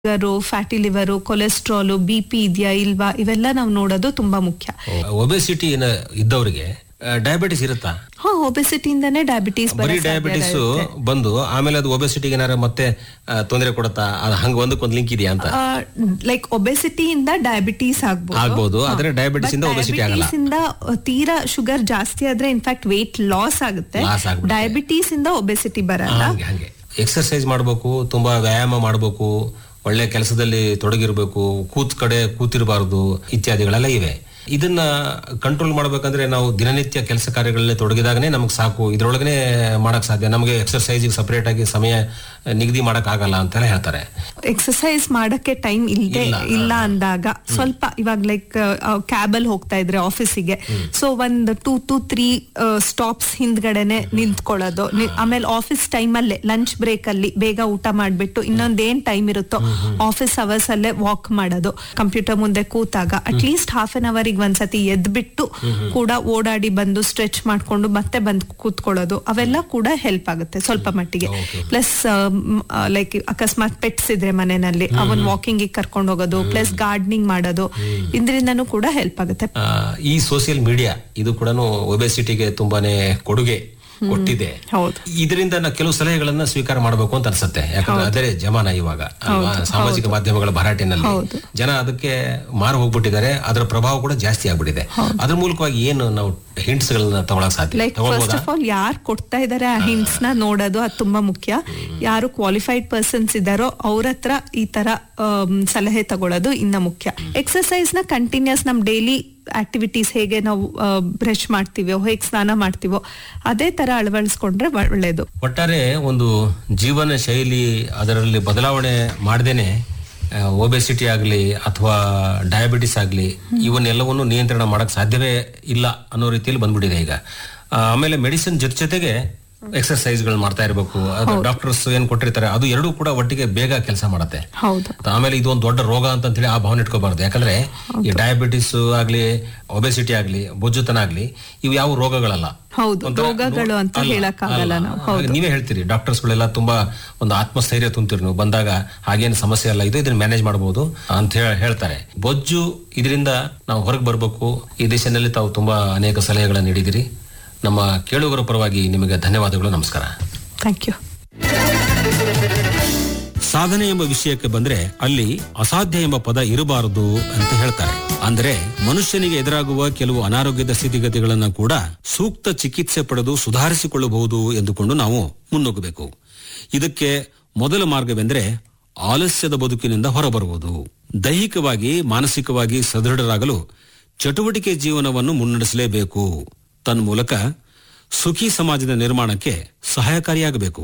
Sugar fatty liver cholesterol B P ಇದೆಯಾ ಇಲ್ವಾ ಇವೆಲ್ಲ ನಾವು ನೋಡೋದು ತುಂಬಾ ಮುಖ್ಯ ಒಬೆಸಿಟಿ ಇದ್ದವರಿಗೆ ಡಯಾಬಿಟಿಸ್ ಇರುತ್ತಾ ಹಾ ಒಬೆಸಿಟಿಯಿಂದಾನೇ ಡಯಾಬಿಟೀಸ್ ಬರೀ ಡಯಾಬಿಟಿಸ್ ಬಂದು ಆಮೇಲೆ ಅದು ಒಬೆಸಿಟಿಗೆ ಏನಾರ ಮತ್ತೆ ತೊಂದರೆ ಕೊಡುತ್ತಾ ಅದು ಹಂಗ ಒಂದಕ್ಕೊಂದು ಲಿಂಕ್ ಇದೆಯಾ ಅಂತ ಲೈಕ್ ಒಬೆಸಿಟಿಯಿಂದ ಡಯಾಬಿಟೀಸ್ ಆಗ್ಬೋದು ಆಗ್ಬೋದು ಆದ್ರೆ ಡಯಾಬಿಟಿಸ್ ಇಂದ ಒಬೆಸಿಟಿ ಆಗಲ್ಲ ಡಯಾಬಿಟೀಸ್ ಇಂದ ಅಹ್, ತೀರಾ ಶುಗರ್ ಜಾಸ್ತಿ ಆದ್ರೆ ಇನ್ಫ್ಯಾಕ್ಟ್ ವೇಟ್ ಲಾಸ್ ಆಗುತ್ತೆ Loss ಆಗ್ಬಿಡುತ್ತೆ. ಡಯಾಬಿಟೀಸ್ ಇಂದ ಒಬೆಸಿಟಿ ಬರಲ್ಲ ಹಂಗೆ ಹಂಗೆ ಎಕ್ಸರ್ಸೈಸ್ ಮಾಡಬೇಕು ತುಂಬಾ ವ್ಯಾಯಾಮ ಮಾಡಬೇಕು ಒಳ್ಳೆ ಕೆಲಸದಲ್ಲಿ ತೊಡಗಿರ್ಬೇಕು ಕೂತ್ ಕಡೆ ಕೂತಿರಬಾರದು ಇತ್ಯಾದಿಗಳೆಲ್ಲ ಇವೆ ಇದನ್ನ ಕಂಟ್ರೋಲ್ ಮಾಡ್ಬೇಕಂದ್ರೆ ನಾವು ದಿನನಿತ್ಯ ಕೆಲಸ ಕಾರ್ಯಗಳಲ್ಲಿ ತೊಡಗಿದಾಗನೇ ನಮ್ಗೆ ಸಾಕು ಇದ್ರೊಳಗನೆ ಮಾಡಕ್ ಸಾಧ್ಯ ನಮಗೆ ಎಕ್ಸರ್ಸೈಸ್ ಸಪರೇಟ್ ಆಗಿ ಸಮಯ ನಿಗದಿ ಮಾಡಕ್ ಆಗಲ್ಲ ಅಂತೆಲ್ಲ ಹೇಳ್ತಾರೆ ಎಕ್ಸಸೈಸ್ ಮಾಡಕ್ಕೆ ಟೈಮ್ ಇಲ್ಲದೆ ಇಲ್ಲ ಅಂದಾಗ ಸ್ವಲ್ಪ ಇವಾಗ ಲೈಕ್ ಕ್ಯಾಬಲ್ ಹೋಗ್ತಾ ಇದ್ರೆ ಆಫೀಸಿಗೆ ಸೊ ಒಂದ್ ಟೂ ಟು ತ್ರೀ ಸ್ಟಾಪ್ಸ್ ಹಿಂದ್ಗಡೆನೆ ನಿಂತ್ಕೊಳ್ಳೋದು ನಿ- ಆಮೇಲೆ ಆಫೀಸ್ ಟೈಮ್ ಅಲ್ಲೇ ಲಂಚ್ ಬ್ರೇಕ್ ಅಲ್ಲಿ ಬೇಗ ಊಟ ಮಾಡ್ಬಿಟ್ಟು ಇನ್ನೊಂದ್ ಏನ್ ಟೈಮ್ ಇರುತ್ತೋ ಆಫೀಸ್ ಅವರ್ಸ್ ಅಲ್ಲೇ ವಾಕ್ ಮಾಡೋದು ಕಂಪ್ಯೂಟರ್ ಮುಂದೆ ಕೂತಾಗ at least half an hour ಒಂದ್ಸತಿ ಎದ್ಬಿಟ್ಟು ಕೂಡ ಓಡಾಡಿ ಬಂದು ಸ್ಟ್ರೆಚ್ ಮಾಡ್ಕೊಂಡು ಮತ್ತೆ ಬಂದು ಕೂತ್ಕೊಳ್ಳೋದು ಅವೆಲ್ಲ ಕೂಡ ಹೆಲ್ಪ್ ಆಗುತ್ತೆ ಸ್ವಲ್ಪ ಮಟ್ಟಿಗೆ ಪ್ಲಸ್ ಲೈಕ್ ಅಕಸ್ಮಾತ್ ಪೆಟ್ಸ್ ಇದ್ರೆ ಮನೆಯಲ್ಲಿ ಅವನ್ ವಾಕಿಂಗ್ ಕರ್ಕೊಂಡು ಹೋಗೋದು ಪ್ಲಸ್ ಗಾರ್ಡನಿಂಗ್ ಮಾಡೋದು ಇದರಿಂದನೂ ಕೂಡ ಹೆಲ್ಪ್ ಆಗುತ್ತೆ ಆ, ಈ ಸೋಷಿಯಲ್ ಮೀಡಿಯಾ ಇದು ಕೂಡ ಒಬೆಸಿಟಿಗೆ ತುಂಬಾನೇ ಕೊಡುಗೆ ಕೊಟ್ಟಿದೆ ಹೌದು ಇದರಿಂದ ನಾವು ಕೆಲವು ಸಲಹೆಗಳನ್ನ ಸ್ವೀಕಾರ ಮಾಡಬೇಕು ಅಂತ ಅನ್ಸುತ್ತೆ ಯಾಕಂದ್ರೆ ಅದೇ ಜಮಾನ ಇವಾಗ ಅಲ್ವಾ? ಸಾಮಾಜಿಕ ಮಾಧ್ಯಮಗಳ ಭರಾಟೆನಲ್ಲಿ ಜನ ಅದಕ್ಕೆ ಮಾರು ಹೋಗ್ಬಿಟ್ಟಿದ್ದಾರೆ ಅದರ ಪ್ರಭಾವ ಕೂಡ ಜಾಸ್ತಿ ಆಗ್ಬಿಟ್ಟಿದೆ ಅದ್ರ ಮೂಲಕವಾಗಿ ಏನು ನಾವು ಹಿಂಟ್ಸ್ ಗಳನ್ನ ತಗೊಳಕ್ ಸಾಧ್ಯ ಲೈಕ್ ಫಸ್ಟ್ ತಗೊಳ್ಬೋದಾ ಆಫ್ ಆಲ್ ಯಾರು ಕೊಡ್ತಾ ಇದಾರೆ ಆ ಹಿಂಟ್ಸ್ ನ ನೋಡೋದು ಅದು ತುಂಬಾ ಮುಖ್ಯ ಯಾರು ಕ್ವಾಲಿಫೈಡ್ ಪರ್ಸನ್ಸ್ ಇದಾರೋ ಅವ್ರ ಹತ್ರ ಈ ತರ ಆಮ್, ಸಲಹೆ ತಗೊಳ್ಳೋದು ಇನ್ನ ಮುಖ್ಯ ಎಕ್ಸರ್ಸೈಸ್ ನ ಕಂಟಿನ್ಯೂಸ್ ನಮ್ ಡೈಲಿ ಆಕ್ಟಿವಿಟೀಸ್ ಹೇಗೆ ನಾವು ಬ್ರಷ್ ಮಾಡ್ತೀವೋ ಹೇಗೆ ಸ್ನಾನ ಮಾಡ್ತೀವೋ ಅದೇ ತರ ಅಳವಡಿಸ್ಕೊಂಡ್ರೆ ಒಳ್ಳೇದು ಒಟ್ಟಾರೆ ಒಂದು ಜೀವನ ಶೈಲಿ ಅದರಲ್ಲಿ ಬದಲಾವಣೆ ಮಾಡದೇನೆ ಒಬೆಸಿಟಿ ಆಗಲಿ ಅಥವಾ ಡಯಾಬಿಟಿಸ್ ಆಗಲಿ ಇವನ್ನೆಲ್ಲವನ್ನು ನಿಯಂತ್ರಣ ಮಾಡಕ್ ಸಾಧ್ಯವೇ ಇಲ್ಲ ಅನ್ನೋ ರೀತಿಯಲ್ಲಿ ಬಂದ್ಬಿಟ್ಟಿದೆ ಈಗ ಆ, ಆಮೇಲೆ ಮೆಡಿಸಿನ್ ಜೊತೆ ಜೊತೆಗೆ ಎಕ್ಸರ್ಸೈಸ್ಗಳು ಮಾಡ್ತಾ ಇರಬೇಕು ಅದು ಡಾಕ್ಟರ್ಸ್ ಏನ್ ಕೊಟ್ಟಿರ್ತಾರೆ ಅದು ಎರಡೂ ಕೂಡ ಒಟ್ಟಿಗೆ ಬೇಗ ಕೆಲಸ ಮಾಡುತ್ತೆ ಹೌದು ಆಮೇಲೆ ಇದು ಒಂದು ದೊಡ್ಡ ರೋಗ ಅಂತ ಹೇಳಿ ಆ ಭಾವನೆ ಇಟ್ಕೋಬಾರ್ದು ಯಾಕಂದ್ರೆ ಈ ಡಯಾಬಿಟಿಸ್ ಆಗ್ಲಿ ಒಬೆಸಿಟಿ ಆಗ್ಲಿ ಬೊಜ್ಜುತನ ಆಗ್ಲಿ ಇವು ಯಾವ ರೋಗಗಳಲ್ಲ ಹೌದು ಒಂಥರ ರೋಗಗಳು ಅಂತ ಅಲ್ಲ, ಹೇಳಕ್ಕಾಗಲ್ಲ ಅಲ್ಲ. ನಾವು ಹಾಗೆ ನೀವೇ ಹೇಳ್ತೀರಿ ಡಾಕ್ಟರ್ಸ್ ಗಳೆಲ್ಲ ತುಂಬಾ ಒಂದು ಆತ್ಮಸ್ಥೈರ್ಯ ತುಂಬ್ತೀರಿ ನೀವು ಬಂದಾಗ ಹಾಗೇನು ಸಮಸ್ಯೆ ಅಲ್ಲ ಇದು ಇದನ್ನ ಮ್ಯಾನೇಜ್ ಮಾಡಬಹುದು ಅಂತ ಹೇಳಿ ಹೇಳ್ತಾರೆ ಬೊಜ್ಜು ಇದರಿಂದ ನಾವು ಹೊರಗೆ ಬರಬೇಕು ಈ ದಿಶೆಯಲ್ಲಿ ತಾವು ತುಂಬಾ ಅನೇಕ ಸಲಹೆಗಳನ್ನು ನೀಡಿದಿರಿ ನಮ್ಮ ಕೇಳುಗರ ಪರವಾಗಿ ನಿಮಗೆ ಧನ್ಯವಾದಗಳು ನಮಸ್ಕಾರ ಥ್ಯಾಂಕ್ ಯು ಸಾಧನೆ ಎಂಬ ವಿಷಯಕ್ಕೆ ಬಂದ್ರೆ ಅಲ್ಲಿ ಅಸಾಧ್ಯ ಎಂಬ ಪದ ಇರಬಾರದು ಅಂತ ಹೇಳ್ತಾರೆ ಅಂದ್ರೆ ಮನುಷ್ಯನಿಗೆ ಎದುರಾಗುವ ಕೆಲವು ಅನಾರೋಗ್ಯದ ಸ್ಥಿತಿಗತಿಗಳನ್ನ ಕೂಡ ಸೂಕ್ತ ಚಿಕಿತ್ಸೆ ಪಡೆದು ಸುಧಾರಿಸಿಕೊಳ್ಳಬಹುದು ಎಂದುಕೊಂಡು ನಾವು ಮುನ್ನುಗ್ಗಬೇಕು ಇದಕ್ಕೆ ಮೊದಲ ಮಾರ್ಗವೆಂದ್ರೆ ಆಲಸ್ಯದ ಬದುಕಿನಿಂದ ಹೊರಬರುವುದು ದೈಹಿಕವಾಗಿ ಮಾನಸಿಕವಾಗಿ ಸದೃಢರಾಗಲು ಚಟುವಟಿಕೆ ಜೀವನವನ್ನು ಮುನ್ನಡೆಸಲೇಬೇಕು ತನ್ಮೂಲಕ ಸುಖಿ ಸಮಾಜದ ನಿರ್ಮಾಣಕ್ಕೆ ಸಹಾಯಕಾರಿಯಾಗಬೇಕು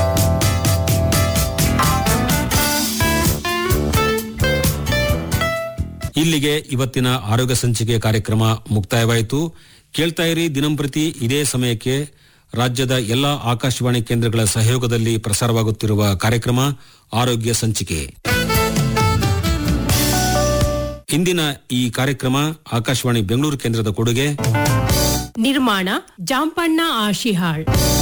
ಇಲ್ಲಿಗೆ ಇವತ್ತಿನ ಆರೋಗ್ಯ ಸಂಚಿಕೆ ಕಾರ್ಯಕ್ರಮ ಮುಕ್ತಾಯವಾಯಿತು ಕೇಳ್ತಾ ಇರಿ ದಿನಂಪ್ರತಿ ಇದೇ ಸಮಯಕ್ಕೆ ರಾಜ್ಯದ ಎಲ್ಲಾ ಆಕಾಶವಾಣಿ ಕೇಂದ್ರಗಳ ಸಹಯೋಗದಲ್ಲಿ ಪ್ರಸಾರವಾಗುತ್ತಿರುವ ಕಾರ್ಯಕ್ರಮ ಆರೋಗ್ಯ ಸಂಚಿಕೆ ಇಂದಿನ ಈ ಕಾರ್ಯಕ್ರಮ ಆಕಾಶವಾಣಿ ಬೆಂಗಳೂರು ಕೇಂದ್ರದ ಕೊಡುಗೆ ನಿರ್ಮಾಣ ಜಾಂಪಣ್ಣ ಆಶಿಹಾಳ್